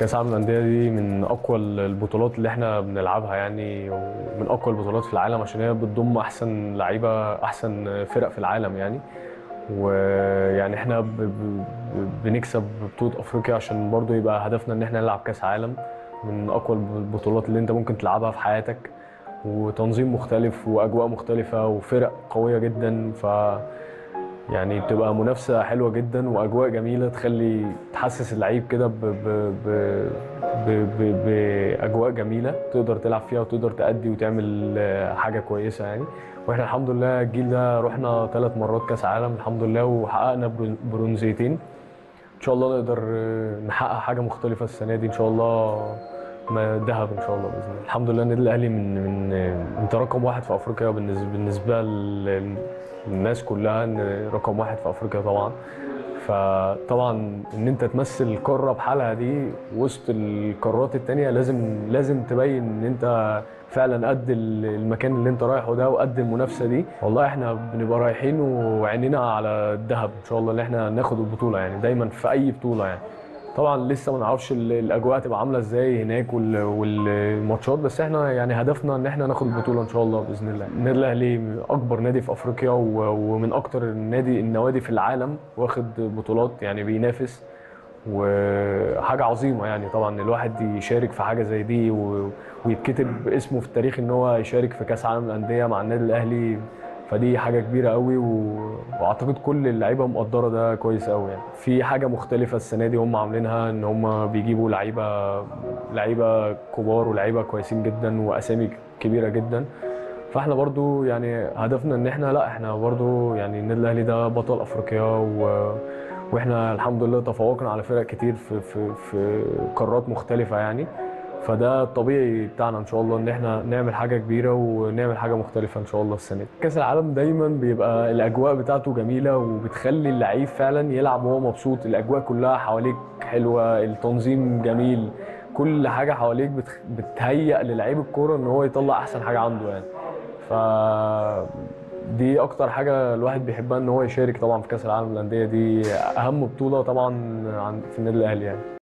كاس العالم للانديه دي من اقوى البطولات اللي احنا بنلعبها يعني ومن اقوى البطولات في العالم عشان هي بتضم احسن لعيبه احسن فرق في العالم يعني ويعني احنا ب- ب- بنكسب بطوله افريقيا عشان برضو يبقى هدفنا ان احنا نلعب كاس عالم من اقوى البطولات اللي انت ممكن تلعبها في حياتك وتنظيم مختلف واجواء مختلفه وفرق قويه جدا ف يعني بتبقى منافسه حلوه جدا واجواء جميله تخلي تحسس اللعيب كده ب- ب- ب- ب- ب- باجواء جميله تقدر تلعب فيها وتقدر تأدي وتعمل آه، حاجه كويسه يعني واحنا الحمد لله الجيل ده رحنا ثلاث مرات كاس عالم الحمد لله وحققنا برون- برونزيتين ان شاء الله نقدر آه، نحقق حاجه مختلفه السنه دي ان شاء الله ما ذهب ان شاء الله باذن الله الحمد لله النادي الاهلي من من انت رقم واحد في افريقيا بالنسبه بالنسبه لل- للناس كلها ان رقم واحد في افريقيا طبعا فطبعا ان انت تمثل القاره بحالها دي وسط القارات التانية لازم لازم تبين ان انت فعلا قد ال- المكان اللي انت رايحه ده وقد المنافسه دي والله احنا بنبقى رايحين وعينينا على الذهب ان شاء الله ان احنا ناخد البطوله يعني دايما في اي بطوله يعني طبعا لسه ما نعرفش ال- الاجواء تبقى عامله ازاي هناك وال- والماتشات بس احنا يعني هدفنا ان احنا ناخد البطوله ان شاء الله باذن الله النادي الاهلي اكبر نادي في افريقيا و- ومن اكتر النادي النوادي في العالم واخد بطولات يعني بينافس وحاجه عظيمه يعني طبعا الواحد يشارك في حاجه زي دي و- ويتكتب اسمه في التاريخ ان هو يشارك في كاس عالم الانديه مع النادي الاهلي فدي حاجه كبيره قوي و... واعتقد كل اللعيبه مقدره ده كويس قوي يعني في حاجه مختلفه السنه دي هم عاملينها ان هم بيجيبوا لعيبه لعيبه كبار ولعيبه كويسين جدا واسامي كبيره جدا فاحنا برضو يعني هدفنا ان احنا لا احنا برضو يعني النادي الاهلي ده بطل افريقيا و... واحنا الحمد لله تفوقنا على فرق كتير في في في قارات مختلفه يعني فده الطبيعي بتاعنا ان شاء الله ان احنا نعمل حاجه كبيره ونعمل حاجه مختلفه ان شاء الله السنه دي كاس العالم دايما بيبقى الاجواء بتاعته جميله وبتخلي اللعيب فعلا يلعب وهو مبسوط ااجواء كلها حواليك حلوه التنظيم جميل كل حاجه حواليك بتخ... بتهيئ للعيب الكوره ان هو يطلع احسن حاجه عنده يعني ف دي اكتر حاجه الواحد بيحبها ان هو يشارك طبعا في كاس العالم للانديه دي اهم بطوله طبعا عن في النادي الاهلي يعني